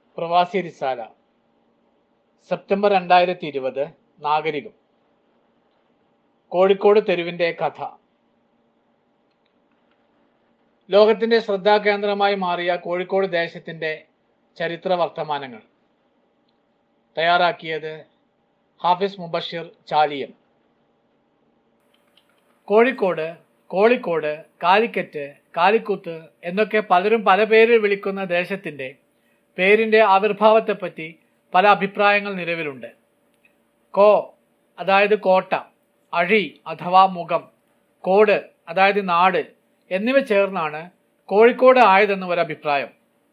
പ്രവാസി റിസാല സെപ്റ്റംബർ രണ്ടായിരത്തി ഇരുപത് നാഗരികം കോഴിക്കോട് തെരുവിന്റെ കഥ ലോകത്തിന്റെ ശ്രദ്ധാകേന്ദ്രമായി മാറിയ കോഴിക്കോട് ദേശത്തിന്റെ ചരിത്ര വർത്തമാനങ്ങൾ തയ്യാറാക്കിയത് ഹാഫിസ് മുബഷിർ ചാലിയം കോഴിക്കോട് കോഴിക്കോട് കാലിക്കറ്റ് കാലിക്കൂത്ത് എന്നൊക്കെ പലരും പല പേരിൽ വിളിക്കുന്ന ദേശത്തിന്റെ പേരിന്റെ ആവിർഭാവത്തെപ്പറ്റി പല അഭിപ്രായങ്ങൾ നിലവിലുണ്ട് കോ അതായത് കോട്ട അഴി അഥവാ മുഖം കോട് അതായത് നാട് എന്നിവ ചേർന്നാണ് കോഴിക്കോട് ആയതെന്ന് ഒരു അഭിപ്രായം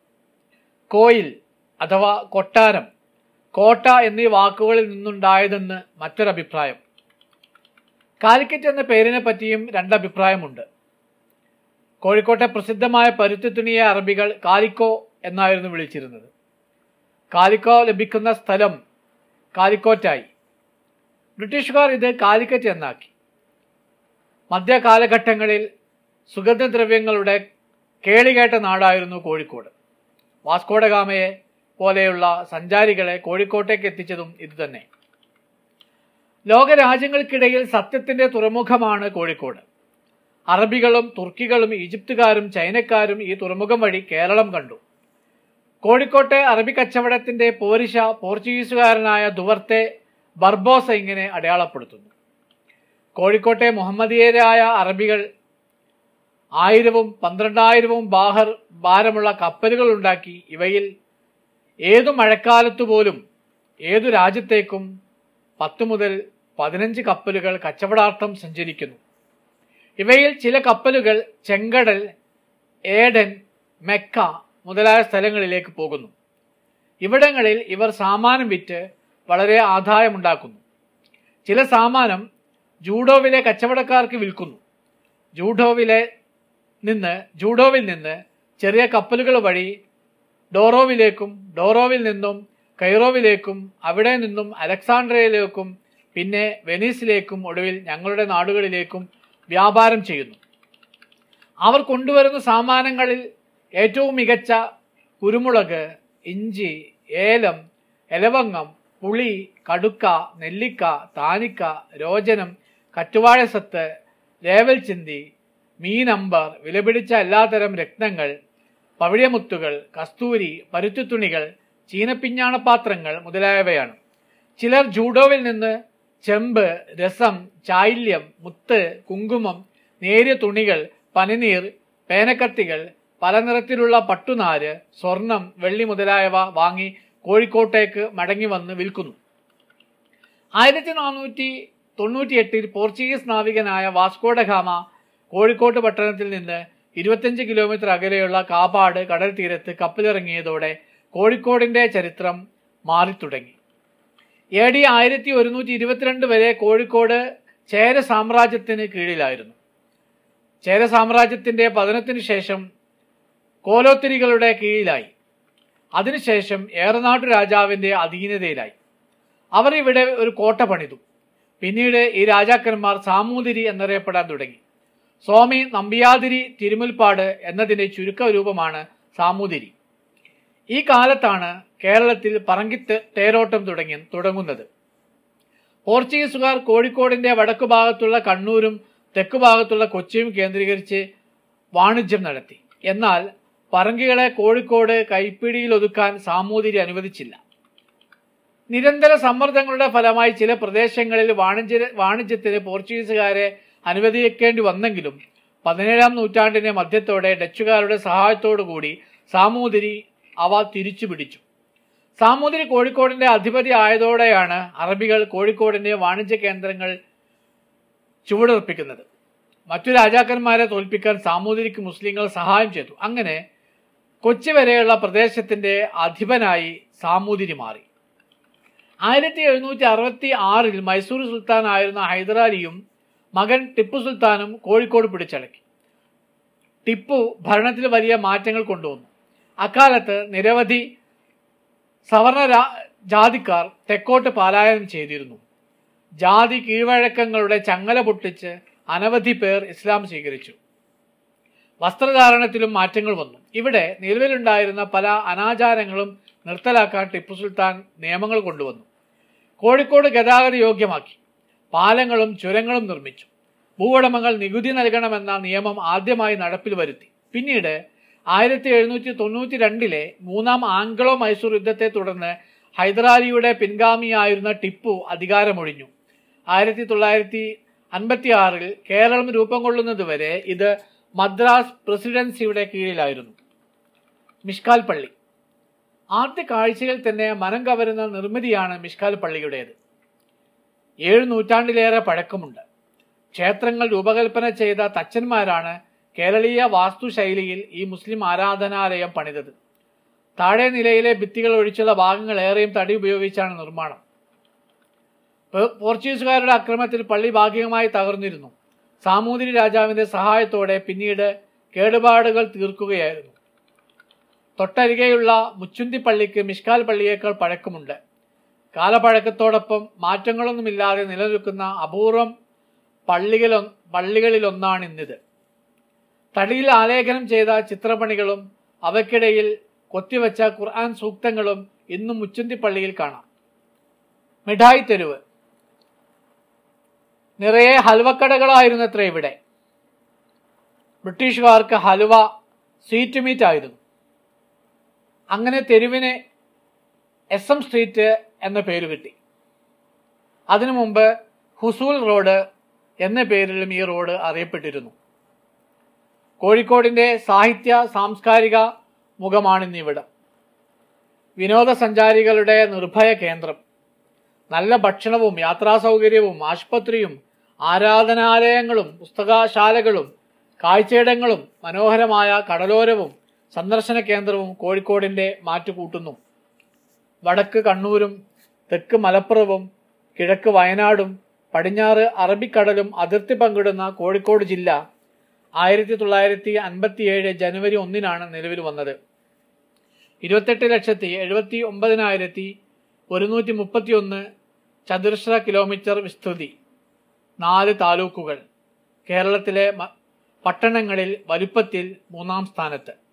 കോയിൽ അഥവാ കൊട്ടാരം കോട്ട എന്നീ വാക്കുകളിൽ നിന്നുണ്ടായതെന്ന് മറ്റൊരഭിപ്രായം കാലിക്കറ്റ് എന്ന പേരിനെ പറ്റിയും രണ്ടഭിപ്രായമുണ്ട് കോഴിക്കോട്ടെ പ്രസിദ്ധമായ പരുത്തിത്തുണിയെ അറബികൾ കാലിക്കോ എന്നായിരുന്നു വിളിച്ചിരുന്നത് കാലിക്കോ ലഭിക്കുന്ന സ്ഥലം കാലിക്കോറ്റായി ബ്രിട്ടീഷുകാർ ഇത് കാലിക്കറ്റ് എന്നാക്കി മധ്യകാലഘട്ടങ്ങളിൽ സുഗന്ധദ്രവ്യങ്ങളുടെ കേളികേട്ട നാടായിരുന്നു കോഴിക്കോട് വാസ്കോഡഗാമയെ പോലെയുള്ള സഞ്ചാരികളെ കോഴിക്കോട്ടേക്ക് എത്തിച്ചതും ഇതുതന്നെ ലോകരാജ്യങ്ങൾക്കിടയിൽ സത്യത്തിന്റെ തുറമുഖമാണ് കോഴിക്കോട് അറബികളും തുർക്കികളും ഈജിപ്തുകാരും ചൈനക്കാരും ഈ തുറമുഖം വഴി കേരളം കണ്ടു കോഴിക്കോട്ടെ അറബി കച്ചവടത്തിന്റെ പോരിശ പോർച്ചുഗീസുകാരനായ ദുവർത്തെ ബർബോസ ഇങ്ങനെ അടയാളപ്പെടുത്തുന്നു കോഴിക്കോട്ടെ മുഹമ്മദീയരായ അറബികൾ ആയിരവും പന്ത്രണ്ടായിരവും ബാഹർ ഭാരമുള്ള കപ്പലുകൾ ഉണ്ടാക്കി ഇവയിൽ ഏതു മഴക്കാലത്തു പോലും ഏതു രാജ്യത്തേക്കും പത്ത് മുതൽ പതിനഞ്ച് കപ്പലുകൾ കച്ചവടാർത്ഥം സഞ്ചരിക്കുന്നു ഇവയിൽ ചില കപ്പലുകൾ ചെങ്കടൽ ഏഡൻ മെക്ക മുതലായ സ്ഥലങ്ങളിലേക്ക് പോകുന്നു ഇവിടങ്ങളിൽ ഇവർ സാമാനം വിറ്റ് വളരെ ആദായമുണ്ടാക്കുന്നു ചില സാമാനം ജൂഡോവിലെ കച്ചവടക്കാർക്ക് വിൽക്കുന്നു ജൂഡോവിലെ നിന്ന് ജൂഡോവിൽ നിന്ന് ചെറിയ കപ്പലുകൾ വഴി ഡോറോവിലേക്കും ഡോറോവിൽ നിന്നും കൈറോവിലേക്കും അവിടെ നിന്നും അലക്സാണ്ട്രിയയിലേക്കും പിന്നെ വെനീസിലേക്കും ഒടുവിൽ ഞങ്ങളുടെ നാടുകളിലേക്കും വ്യാപാരം ചെയ്യുന്നു അവർ കൊണ്ടുവരുന്ന സാമാനങ്ങളിൽ ഏറ്റവും മികച്ച കുരുമുളക് ഇഞ്ചി ഏലം എലവങ്ങം പുളി കടുക്ക നെല്ലിക്ക താനിക്ക രോചനം കറ്റുവാഴസത്ത് രേവൽ ചിന്തി മീനമ്പർ വിലപിടിച്ച എല്ലാത്തരം രത്നങ്ങൾ പവിഴമുത്തുകൾ കസ്തൂരി പരുത്തിത്തുണികൾ ചീനപ്പിഞ്ഞാണപാത്രങ്ങൾ മുതലായവയാണ് ചിലർ ജൂഡോവിൽ നിന്ന് ചെമ്പ് രസം ചായില്യം മുത്ത് കുങ്കുമം നേരിയ തുണികൾ പനിനീർ പേനക്കത്തികൾ പല നിറത്തിലുള്ള പട്ടുനാര് സ്വർണം വെള്ളി മുതലായവ വാങ്ങി കോഴിക്കോട്ടേക്ക് മടങ്ങി വന്ന് വിൽക്കുന്നു ആയിരത്തി നാനൂറ്റി തൊണ്ണൂറ്റിയെട്ടിൽ പോർച്ചുഗീസ് നാവികനായ വാസ്കോഡഗാമ കോഴിക്കോട്ട് പട്ടണത്തിൽ നിന്ന് ഇരുപത്തിയഞ്ച് കിലോമീറ്റർ അകലെയുള്ള കാപ്പാട് കടൽ തീരത്ത് കപ്പലിറങ്ങിയതോടെ കോഴിക്കോടിന്റെ ചരിത്രം മാറിത്തുടങ്ങി എ ഡി ആയിരത്തി ഒരുന്നൂറ്റി ഇരുപത്തിരണ്ട് വരെ കോഴിക്കോട് ചേര സാമ്രാജ്യത്തിന് കീഴിലായിരുന്നു ചേര സാമ്രാജ്യത്തിന്റെ പതനത്തിന് ശേഷം കോലോത്തിരികളുടെ കീഴിലായി അതിനുശേഷം ഏറനാട്ടു രാജാവിന്റെ അധീനതയിലായി അവർ ഇവിടെ ഒരു കോട്ട പണിതു പിന്നീട് ഈ രാജാക്കന്മാർ സാമൂതിരി എന്നറിയപ്പെടാൻ തുടങ്ങി സ്വാമി നമ്പിയാതിരി തിരുമുൽപ്പാട് എന്നതിന്റെ ചുരുക്ക രൂപമാണ് സാമൂതിരി ഈ കാലത്താണ് കേരളത്തിൽ പറങ്കിത്ത് തേരോട്ടം തുടങ്ങി തുടങ്ങുന്നത് പോർച്ചുഗീസുകാർ കോഴിക്കോടിന്റെ വടക്കു ഭാഗത്തുള്ള കണ്ണൂരും തെക്കു ഭാഗത്തുള്ള കൊച്ചിയും കേന്ദ്രീകരിച്ച് വാണിജ്യം നടത്തി എന്നാൽ പറങ്കികളെ കോഴിക്കോട് കൈപ്പിടിയിൽ ഒതുക്കാൻ സാമൂതിരി അനുവദിച്ചില്ല നിരന്തര സമ്മർദ്ദങ്ങളുടെ ഫലമായി ചില പ്രദേശങ്ങളിൽ വാണിജ്യ വാണിജ്യത്തിന് പോർച്ചുഗീസുകാരെ അനുവദിക്കേണ്ടി വന്നെങ്കിലും പതിനേഴാം നൂറ്റാണ്ടിന്റെ മധ്യത്തോടെ ഡച്ചുകാരുടെ സഹായത്തോടു കൂടി സാമൂതിരി അവ തിരിച്ചു പിടിച്ചു സാമൂതിരി കോഴിക്കോടിന്റെ അധിപതി ആയതോടെയാണ് അറബികൾ കോഴിക്കോടിന്റെ വാണിജ്യ കേന്ദ്രങ്ങൾ ചുവടുറപ്പിക്കുന്നത് മറ്റു രാജാക്കന്മാരെ തോൽപ്പിക്കാൻ സാമൂതിരിക്ക് മുസ്ലിങ്ങൾ സഹായം ചെയ്തു അങ്ങനെ കൊച്ചി വരെയുള്ള പ്രദേശത്തിന്റെ അധിപനായി സാമൂതിരി മാറി ആയിരത്തി എഴുന്നൂറ്റി അറുപത്തി ആറിൽ മൈസൂർ സുൽത്താനായിരുന്ന ഹൈദരാലിയും മകൻ ടിപ്പു സുൽത്താനും കോഴിക്കോട് പിടിച്ചടക്കി ടിപ്പു ഭരണത്തിൽ വലിയ മാറ്റങ്ങൾ കൊണ്ടുവന്നു അക്കാലത്ത് നിരവധി സവർണ രാ- ജാതിക്കാർ തെക്കോട്ട് പലായനം ചെയ്തിരുന്നു ജാതി കീഴ്വഴക്കങ്ങളുടെ ചങ്ങല പൊട്ടിച്ച് അനവധി പേർ ഇസ്ലാം സ്വീകരിച്ചു വസ്ത്രധാരണത്തിലും മാറ്റങ്ങൾ വന്നു ഇവിടെ നിലവിലുണ്ടായിരുന്ന പല അനാചാരങ്ങളും നിർത്തലാക്കാൻ ടിപ്പു സുൽത്താൻ നിയമങ്ങൾ കൊണ്ടുവന്നു കോഴിക്കോട് ഗതാഗത യോഗ്യമാക്കി പാലങ്ങളും ചുരങ്ങളും നിർമ്മിച്ചു ഭൂവുടമകൾ നികുതി നൽകണമെന്ന നിയമം ആദ്യമായി നടപ്പിൽ വരുത്തി പിന്നീട് ആയിരത്തി എഴുന്നൂറ്റി തൊണ്ണൂറ്റി രണ്ടിലെ മൂന്നാം ആംഗ്ലോ മൈസൂർ യുദ്ധത്തെ തുടർന്ന് ഹൈദരാലിയുടെ പിൻഗാമിയായിരുന്ന ടിപ്പു അധികാരമൊഴിഞ്ഞു ആയിരത്തി തൊള്ളായിരത്തി അൻപത്തി ആറിൽ കേരളം രൂപം കൊള്ളുന്നതുവരെ ഇത് മദ്രാസ് പ്രസിഡൻസിയുടെ കീഴിലായിരുന്നു മിഷ്കാൽ പള്ളി ആദ്യ കാഴ്ചയിൽ തന്നെ മനം കവരുന്ന നിർമ്മിതിയാണ് മിഷ്കാൽ പള്ളിയുടേത് ഏഴ് നൂറ്റാണ്ടിലേറെ പഴക്കമുണ്ട് ക്ഷേത്രങ്ങൾ രൂപകൽപ്പന ചെയ്ത തച്ചന്മാരാണ് കേരളീയ വാസ്തുശൈലിയിൽ ഈ മുസ്ലിം ആരാധനാലയം പണിതത് താഴെ നിലയിലെ ഭിത്തികൾ ഒഴിച്ചുള്ള ഭാഗങ്ങൾ ഏറെയും തടി ഉപയോഗിച്ചാണ് നിർമ്മാണം പോ- പോർച്ചുഗീസുകാരുടെ അക്രമത്തിൽ പള്ളി ഭാഗികമായി തകർന്നിരുന്നു സാമൂതിരി രാജാവിന്റെ സഹായത്തോടെ പിന്നീട് കേടുപാടുകൾ തീർക്കുകയായിരുന്നു തൊട്ടരികെയുള്ള മുച്ചുന്തി പള്ളിക്ക് മിഷ്കാൽ പള്ളിയേക്കാൾ പഴക്കമുണ്ട് കാലപ്പഴക്കത്തോടൊപ്പം മാറ്റങ്ങളൊന്നുമില്ലാതെ നിലനിൽക്കുന്ന അപൂർവം പള്ളികളൊ പള്ളികളിലൊന്നാണിന്നിത് തടിയിൽ ആലേഖനം ചെയ്ത ചിത്രപ്പണികളും അവയ്ക്കിടയിൽ കൊത്തിവെച്ച ഖുർആൻ സൂക്തങ്ങളും ഇന്നും മുച്ചുന്തി പള്ളിയിൽ കാണാം മിഠായി തെരുവ് നിറയെ ഹൽവക്കടകളായിരുന്നത്ര ഇവിടെ ബ്രിട്ടീഷുകാർക്ക് ഹലുവ സ്വീറ്റ് മീറ്റ് ആയിരുന്നു അങ്ങനെ തെരുവിന് എസ് എം സ്ട്രീറ്റ് എന്ന പേര് കിട്ടി അതിനു മുമ്പ് ഹുസൂൽ റോഡ് എന്ന പേരിലും ഈ റോഡ് അറിയപ്പെട്ടിരുന്നു കോഴിക്കോടിന്റെ സാഹിത്യ സാംസ്കാരിക മുഖമാണിന്നിവിടം വിനോദസഞ്ചാരികളുടെ നിർഭയ കേന്ദ്രം നല്ല ഭക്ഷണവും യാത്രാ സൗകര്യവും ആശുപത്രിയും ആരാധനാലയങ്ങളും പുസ്തകശാലകളും കാഴ്ചയിടങ്ങളും മനോഹരമായ കടലോരവും സന്ദർശന കേന്ദ്രവും കോഴിക്കോടിന്റെ മാറ്റുകൂട്ടുന്നു വടക്ക് കണ്ണൂരും തെക്ക് മലപ്പുറവും കിഴക്ക് വയനാടും പടിഞ്ഞാറ് അറബിക്കടലും അതിർത്തി പങ്കിടുന്ന കോഴിക്കോട് ജില്ല ആയിരത്തി തൊള്ളായിരത്തി അൻപത്തിയേഴ് ജനുവരി ഒന്നിനാണ് നിലവിൽ വന്നത് ഇരുപത്തെട്ട് ലക്ഷത്തി എഴുപത്തി ഒമ്പതിനായിരത്തി ഒരുന്നൂറ്റി മുപ്പത്തി ഒന്ന് ചതുരശ്ര കിലോമീറ്റർ വിസ്തൃതി നാല് താലൂക്കുകൾ കേരളത്തിലെ മ- പട്ടണങ്ങളിൽ വലുപ്പത്തിൽ മൂന്നാം സ്ഥാനത്ത്